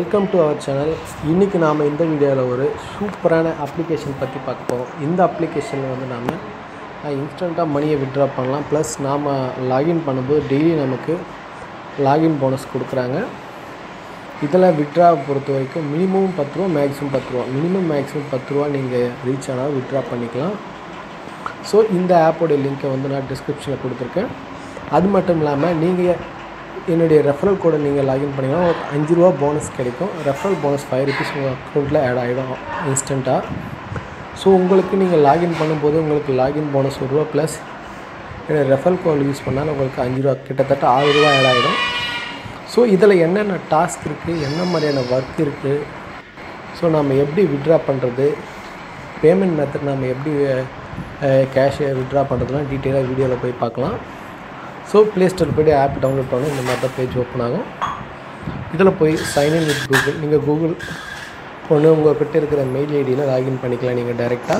welcome to our channel இன்றைக்கி நாம் இந்த வீடியோவில் ஒரு சூப்பரான அப்ளிகேஷன் பற்றி பார்க்க போகிறோம் இந்த அப்ளிகேஷனில் வந்து நாம் இன்ஸ்டண்ட்டாக மணியை விட்ரா பண்ணலாம் ப்ளஸ் நாம் லாகின் பண்ணும்போது டெய்லி நமக்கு லாகின் போனஸ் கொடுக்குறாங்க இதில் விட்ரா பொறுத்த வரைக்கும் மினிமம் பத்து ரூபா மேக்ஸிமம் பத்து ரூபா மினிமம் மேக்ஸிமம் பத்து ரூபா நீங்கள் ரீச் ஆனால் விட்ரா பண்ணிக்கலாம் ஸோ இந்த ஆப்போடைய லிங்க்கை வந்து நான் டிஸ்கிரிப்ஷனில் கொடுத்துருக்கேன் அது மட்டும் இல்லாமல் நீங்கள் என்னுடைய ரெஃபரல் கோடை நீங்கள் லாகின் பண்ணிங்கன்னா ஒரு அஞ்சு ரூபா போனஸ் கிடைக்கும் ரெஃபரல் போனஸ் ஃபைவ் ருபீஸ் உங்கள் அக்கௌண்ட்டில் ஆட் ஆகிடும் இன்ஸ்டண்ட்டாக ஸோ உங்களுக்கு நீங்கள் லாகின் பண்ணும்போது உங்களுக்கு லாகின் போனஸ் ஒரு ரூபா ப்ளஸ் என்னுடைய ரெஃபரல் கோட் யூஸ் பண்ணால் உங்களுக்கு அஞ்சு ரூபா கிட்டத்தட்ட ஆறு ரூபா ஆட் ஆகிடும் ஸோ இதில் என்னென்ன டாஸ்க் இருக்குது என்ன மாதிரியான ஒர்க் இருக்குது ஸோ நம்ம எப்படி விட்ரா பண்ணுறது பேமெண்ட் மெத்தட் நம்ம எப்படி கேஷை விட்ரா பண்ணுறதுலாம் டீட்டெயிலாக வீடியோவில் போய் பார்க்கலாம் ஸோ ப்ளே ஸ்டோர் போய்ட்டு ஆப் டவுன்லோட் பண்ணணும் இந்த மாதிரி தான் பேஜ் ஓப்பன் ஆகும் இதில் போய் சைன்இன் வித் கூகுள் நீங்கள் கூகுள் ஒன்று உங்கள்கிட்ட இருக்கிற மெயில் ஐடியில் லாகின் பண்ணிக்கலாம் நீங்கள் டைரெக்டாக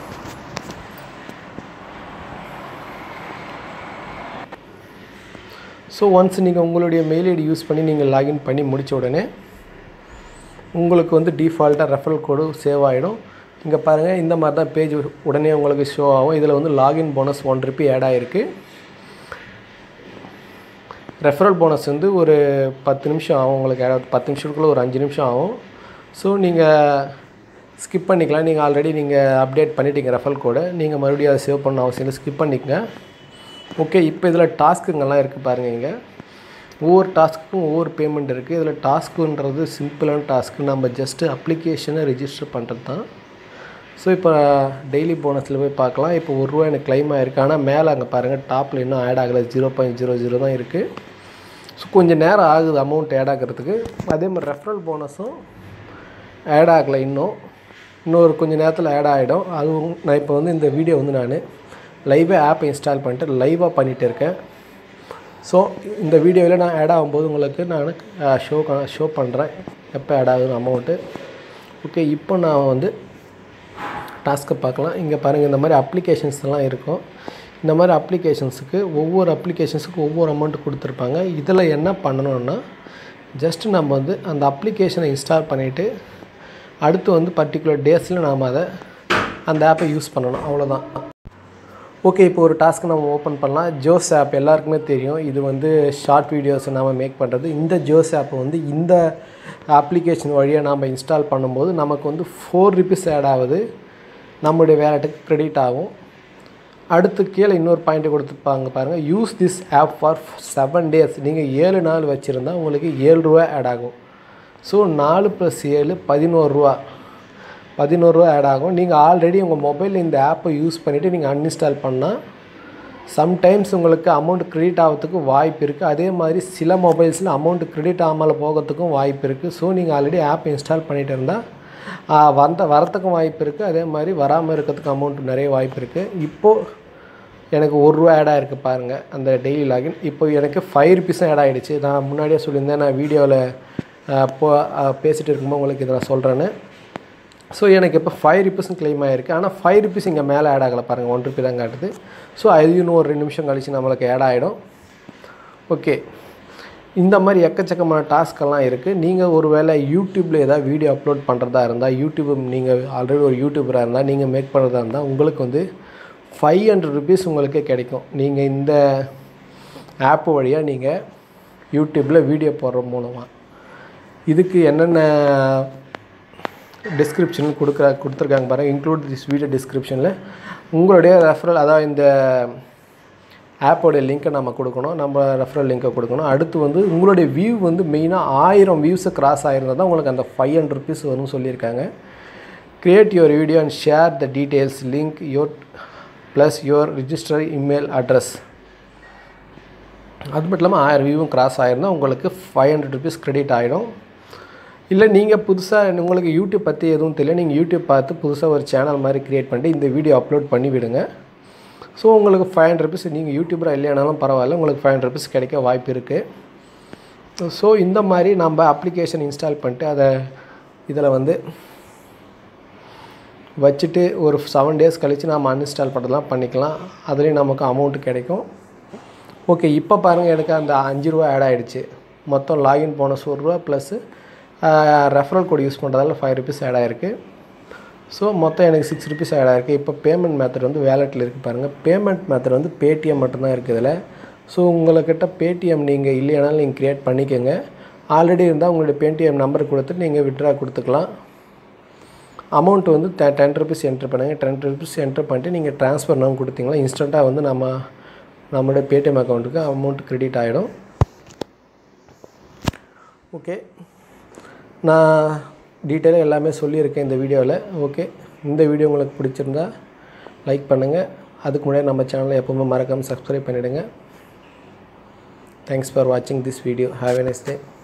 ஸோ ஒன்ஸ் நீங்கள் உங்களுடைய மெயில் ஐடி யூஸ் பண்ணி நீங்கள் லாகின் பண்ணி முடித்த உடனே உங்களுக்கு வந்து டிஃபால்ட்டாக ரெஃபரல் கோடு சேவ் ஆகிடும் இங்கே பாருங்கள் இந்த மாதிரி தான் பேஜ் உடனே உங்களுக்கு ஷோ ஆகும் இதில் வந்து login bonus one rupee add ஆகிருக்கு ரெஃபரல் போனஸ் வந்து ஒரு பத்து நிமிஷம் ஆகும் உங்களுக்கு add- பத்து நிமிஷத்துக்குள்ளே ஒரு அஞ்சு நிமிஷம் ஆகும் ஸோ நீங்கள் ஸ்கிப் பண்ணிக்கலாம் நீங்கள் ஆல்ரெடி நீங்கள் அப்டேட் பண்ணிட்டீங்க ரெஃபரல் கோடை நீங்கள் மறுபடியும் அதை சேவ் பண்ண அவசியம் இல்லை ஸ்கிப் பண்ணிக்கங்க ஓகே இப்போ இதில் டாஸ்க்குங்கெல்லாம் இருக்குது பாருங்கள் இங்கே ஒவ்வொரு டாஸ்க்குக்கும் ஒவ்வொரு பேமெண்ட் இருக்குது இதில் டாஸ்க்குன்றது சிம்பிளான டாஸ்க்கு நம்ம ஜஸ்ட்டு அப்ளிகேஷனை ரெஜிஸ்டர் பண்ணுறது தான் ஸோ இப்போ டெய்லி போனஸில் போய் பார்க்கலாம் இப்போ ஒரு ரூபா எனக்கு claim ஆயிருக்கு ஆனால் மேலே அங்கே பாருங்கள் டாப்பில் இன்னும் ஆட் ஆகலை ஜீரோ பாயிண்ட் ஜீரோ ஜீரோ தான் இருக்குது ஸோ கொஞ்சம் நேரம் ஆகுது அமௌண்ட் ஆட் ஆகிறதுக்கு அதே மாதிரி ரெஃபரல் போனஸும் ஆட் ஆகலை இன்னும் இன்னொரு கொஞ்சம் நேரத்தில் ஆட் ஆகிடும் அதுவும் நான் இப்போ வந்து இந்த வீடியோ வந்து நான் லைவாக ஆப்பை இன்ஸ்டால் பண்ணிட்டு லைவாக பண்ணிகிட்டு இருக்கேன் ஸோ இந்த வீடியோவில் நான் ஆட் ஆகும்போது உங்களுக்கு நான் ஷோ ஷோ பண்ணுறேன் எப்போ ஆட் ஆகுதுன்னு அமௌண்ட்டு ஓகே இப்போ நான் வந்து டாஸ்க்கை பார்க்கலாம் இங்கே பாருங்கள் இந்த மாதிரி அப்ளிகேஷன்ஸ் எல்லாம் இருக்கும் இந்த மாதிரி அப்ளிகேஷன்ஸுக்கு ஒவ்வொரு அப்ளிகேஷன்ஸுக்கு ஒவ்வொரு அமௌண்ட் கொடுத்துருப்பாங்க இதில் என்ன பண்ணணும்னா ஜஸ்ட் நம்ம வந்து அந்த அப்ளிகேஷனை இன்ஸ்டால் பண்ணிவிட்டு அடுத்து வந்து பர்டிகுலர் டேஸில் நாம் அதை அந்த ஆப்பை யூஸ் பண்ணணும் அவ்வளோதான் ஓகே இப்போ ஒரு டாஸ்க் நம்ம ஓப்பன் பண்ணலாம் ஜோஸ் ஆப் எல்லாருக்குமே தெரியும் இது வந்து ஷார்ட் வீடியோஸ் நாம் மேக் பண்ணுறது இந்த ஜோஸ் ஆப்பை வந்து இந்த அப்ளிகேஷன் வழியாக நாம் இன்ஸ்டால் பண்ணும்போது நமக்கு வந்து ஃபோர் ருபீஸ் ஆட் ஆகுது நம்மளுடைய வேலெட்டுக்கு கிரெடிட் ஆகும் அடுத்து கீழே இன்னொரு பாயிண்ட் கொடுத்துருப்பாங்க பாருங்கள் use this app for seven days நீங்கள் ஏழு நாள் வச்சுருந்தா உங்களுக்கு ஏழு ரூபா ஆட் ஆகும் ஸோ நாலு ப்ளஸ் ஏழு பதினோரு ரூபா பதினோரு ரூபா ஆட் ஆகும் நீங்கள் ஆல்ரெடி உங்கள் மொபைலில் இந்த ஆப்பை யூஸ் பண்ணிவிட்டு நீங்கள் அன்இன்ஸ்டால் பண்ணால் சம்டைம்ஸ் உங்களுக்கு அமௌண்ட் கிரெடிட் ஆகிறதுக்கு வாய்ப்பு இருக்குது அதே மாதிரி சில மொபைல்ஸில் அமௌண்ட் கிரெடிட் ஆகாமல் போகிறதுக்கும் வாய்ப்பு இருக்குது ஸோ நீங்கள் ஆல்ரெடி ஆப் இன்ஸ்டால் பண்ணிட்டு இருந்தால் வந்த வரத்துக்கும் வாய்ப்பு இருக்குது அதே மாதிரி வராமல் இருக்கிறதுக்கு அமௌண்ட் நிறைய வாய்ப்பு இருக்குது இப்போது எனக்கு ஒரு ரூபா ஆட் ஆகிருக்கு பாருங்கள் அந்த டெய்லி லாகின் இப்போ எனக்கு ஃபைவ் ருபீஸும் ஆட் ஆகிடுச்சு நான் முன்னாடியே சொல்லியிருந்தேன் நான் வீடியோவில் போ பேசிகிட்டு இருக்கும்போது உங்களுக்கு இதை நான் சொல்கிறேன்னு ஸோ எனக்கு இப்போ ஃபைவ் ருபீஸும் claim ஆகிருக்கு ஆனால் ஃபைவ் ருபீஸ் இங்கே மேலே ஆட் ஆகலை பாருங்கள் ஒன் ருபி தான் காட்டுது ஸோ அது இன்னும் ஒரு ரெண்டு நிமிஷம் கழிச்சு நம்மளுக்கு ஆட் ஆகிடும் ஓகே இந்த மாதிரி எக்கச்சக்கமான டாஸ்க்கெல்லாம் இருக்குது நீங்கள் ஒரு வேளை யூடியூப்பில் ஏதாவது வீடியோ அப்லோட் பண்ணுறதா இருந்தால் யூடியூப் நீங்கள் ஆல்ரெடி ஒரு யூடியூபராக இருந்தால் நீங்கள் மேக் பண்ணுறதா இருந்தால் உங்களுக்கு வந்து ஃபைவ் ஹண்ட்ரட் ருபீஸ் உங்களுக்கு கிடைக்கும் நீங்கள் இந்த ஆப் வழியாக நீங்கள் யூடியூப்பில் வீடியோ போடுற மூலமாக இதுக்கு என்னென்ன டிஸ்கிரிப்ஷன் கொடுக்குற கொடுத்துருக்காங்க பாருங்கள் இன்க்ளூட் திஸ் வீடியோ டிஸ்கிரிப்ஷனில் உங்களுடைய ரெஃபரல் அதாவது இந்த ஆப்போடைய லிங்க்கை நம்ம கொடுக்கணும் நம்ம ரெஃபரல் லிங்க்கை கொடுக்கணும் அடுத்து வந்து உங்களுடைய வியூ வந்து மெயினாக ஆயிரம் வியூஸை கிராஸ் ஆயிருந்தால் தான் உங்களுக்கு அந்த ஃபைவ் ஹண்ட்ரட் ருபீஸ் வரும்னு சொல்லியிருக்காங்க create your video and share the details link your plus your register email address அது மட்டும் இல்லாமல் ஆயிரம் வியூவும் கிராஸ் ஆயிருந்தால் உங்களுக்கு ஃபைவ் ஹண்ட்ரட் ருபீஸ் கிரெடிட் ஆகிடும் இல்லை நீங்கள் புதுசாக உங்களுக்கு யூடியூப் பற்றி எதுவும் தெரியல நீங்கள் யூடியூப் பார்த்து புதுசாக ஒரு சேனல் மாதிரி க்ரியேட் பண்ணிட்டு இந்த வீடியோ அப்லோட் பண்ணி விடுங்க ஸோ உங்களுக்கு ஃபைவ் ஹண்ட்ரட் ருபீஸ் நீங்கள் யூடியூபராக இல்லைனாலும் பரவாயில்ல உங்களுக்கு ஃபைவ் ஹண்ட்ரட் ருபீஸ் கிடைக்க வாய்ப்பு இருக்குது ஸோ இந்த மாதிரி நம்ம அப்ளிகேஷன் இன்ஸ்டால் பண்ணிட்டு அதை இதில் வந்து வச்சுட்டு ஒரு செவன் டேஸ் கழித்து நம்ம அன்இன்ஸ்டால் பண்ணுறதுலாம் பண்ணிக்கலாம் அதுலேயும் நமக்கு அமௌண்ட் கிடைக்கும் ஓகே இப்போ பாருங்கள் எனக்கு அந்த அஞ்சு ரூபா ஆட் ஆகிடுச்சு மொத்தம் லாகின் போனஸ் ஒரு ரூபா ப்ளஸ்ஸு ரெஃபரல் கோட் யூஸ் பண்ணுறதால ஃபைவ் ருபீஸ் ஆட் ஆகிருக்கு ஸோ மொத்தம் எனக்கு சிக்ஸ் ருபீஸ் ஆட் ஆகிருக்கு இப்போ பேமெண்ட் மெத்தட் வந்து வேலெட்டில் இருக்குது பாருங்கள் பேமெண்ட் மெத்தட் வந்து பேடிஎம் மட்டும்தான் இருக்குது இதில் ஸோ உங்கள்கிட்ட பேடிஎம் நீங்கள் இல்லையானாலும் நீங்கள் க்ரியேட் பண்ணிக்கோங்க ஆல்ரெடி இருந்தால் உங்களுடைய பேடிஎம் நம்பர் கொடுத்துட்டு நீங்கள் விட்ரா கொடுத்துக்கலாம் அமௌண்ட் வந்து டெ டென் ருபீஸ் என்ட்ரு பண்ணுங்கள் டென் ருபீஸ் என்ட்ரு பண்ணிட்டு நீங்கள் ட்ரான்ஸ்ஃபர் நம்ம கொடுத்தீங்களா இன்ஸ்டண்ட்டாக வந்து நம்ம நம்மளுடைய பேடிஎம் அக்கௌண்ட்டுக்கு அமௌண்ட் கிரெடிட் ஆகிடும் ஓகே நான் டீட்டெயிலாக எல்லாமே சொல்லியிருக்கேன் இந்த வீடியோவில் ஓகே இந்த வீடியோ உங்களுக்கு பிடிச்சிருந்தா லைக் பண்ணுங்கள் அதுக்கு முன்னாடி நம்ம சேனலை எப்போவுமே மறக்காமல் சப்ஸ்கிரைப் பண்ணிவிடுங்க தேங்க்ஸ் ஃபார் வாட்சிங் this video have a nice day